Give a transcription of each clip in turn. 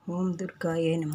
ఓం దుర్గాయే నమ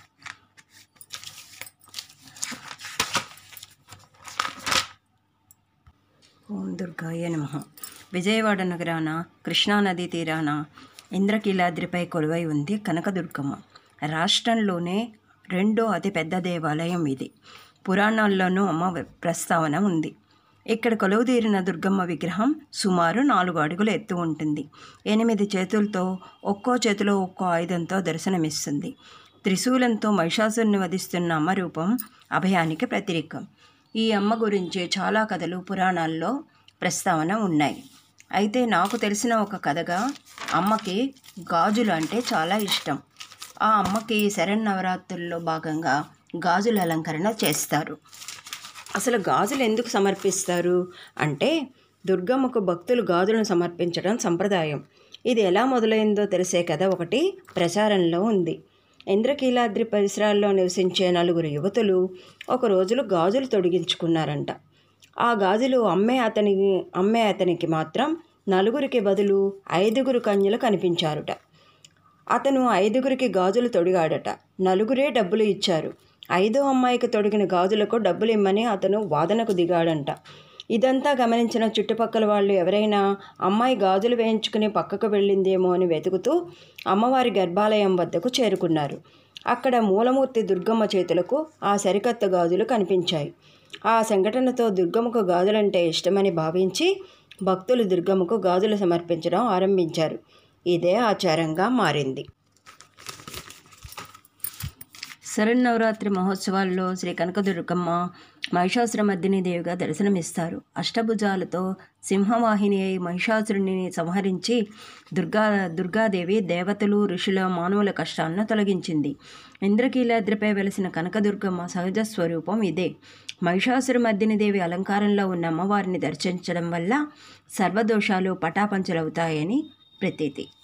ఓం దుర్గాయ నమ విజయవాడ నగరాన కృష్ణానదీ తీరాన ఇంద్రకీలాద్రిపై కొలువై ఉంది కనకదుర్గమ్మ రాష్ట్రంలోనే రెండో అతిపెద్ద దేవాలయం ఇది పురాణాల్లోనూ అమ్మ ప్రస్తావన ఉంది ఇక్కడ కొలువుదీరిన దుర్గమ్మ విగ్రహం సుమారు నాలుగు అడుగుల ఎత్తు ఉంటుంది ఎనిమిది చేతులతో ఒక్కో చేతిలో ఒక్కో ఆయుధంతో దర్శనమిస్తుంది త్రిశూలంతో మహిషాసురుని వధిస్తున్న అమ్మ రూపం అభయానికి ప్రతీకం ఈ అమ్మ గురించి చాలా కథలు పురాణాల్లో ప్రస్తావన ఉన్నాయి అయితే నాకు తెలిసిన ఒక కథగా అమ్మకి గాజులు అంటే చాలా ఇష్టం ఆ అమ్మకి శరన్నవరాత్రుల్లో భాగంగా గాజుల అలంకరణ చేస్తారు అసలు గాజులు ఎందుకు సమర్పిస్తారు అంటే దుర్గమ్మకు భక్తులు గాజులను సమర్పించడం సంప్రదాయం ఇది ఎలా మొదలైందో తెలిసే కథ ఒకటి ప్రచారంలో ఉంది ఇంద్రకీలాద్రి పరిసరాల్లో నివసించే నలుగురు యువతులు ఒక రోజులు గాజులు తొడిగించుకున్నారంట ఆ గాజులు అమ్మే అతనికి అమ్మే అతనికి మాత్రం నలుగురికి బదులు ఐదుగురు కన్యలు కనిపించారుట అతను ఐదుగురికి గాజులు తొడిగాడట నలుగురే డబ్బులు ఇచ్చారు ఐదో అమ్మాయికి తొడిగిన గాజులకు డబ్బులు ఇమ్మని అతను వాదనకు దిగాడంట ఇదంతా గమనించిన చుట్టుపక్కల వాళ్ళు ఎవరైనా అమ్మాయి గాజులు వేయించుకుని పక్కకు వెళ్ళిందేమో అని వెతుకుతూ అమ్మవారి గర్భాలయం వద్దకు చేరుకున్నారు అక్కడ మూలమూర్తి దుర్గమ్మ చేతులకు ఆ సరికొత్త గాజులు కనిపించాయి ఆ సంఘటనతో దుర్గమ్మకు గాజులంటే ఇష్టమని భావించి భక్తులు దుర్గమ్మకు గాజులు సమర్పించడం ఆరంభించారు ఇదే ఆచారంగా మారింది శరన్నవరాత్రి మహోత్సవాల్లో శ్రీ కనకదుర్గమ్మ మహిషాసురమర్దిని దేవిగా దర్శనమిస్తారు అష్టభుజాలతో సింహవాహిని అయి మహిషాసురుని సంహరించి దుర్గా దుర్గాదేవి దేవతలు ఋషుల మానవుల కష్టాలను తొలగించింది ఇంద్రకీలాద్రిపై వెలిసిన కనకదుర్గమ్మ సహజ స్వరూపం ఇదే మహిషాసురమర్దిని దేవి అలంకారంలో ఉన్న అమ్మవారిని దర్శించడం వల్ల సర్వదోషాలు పటాపంచలవుతాయని ప్రతీతి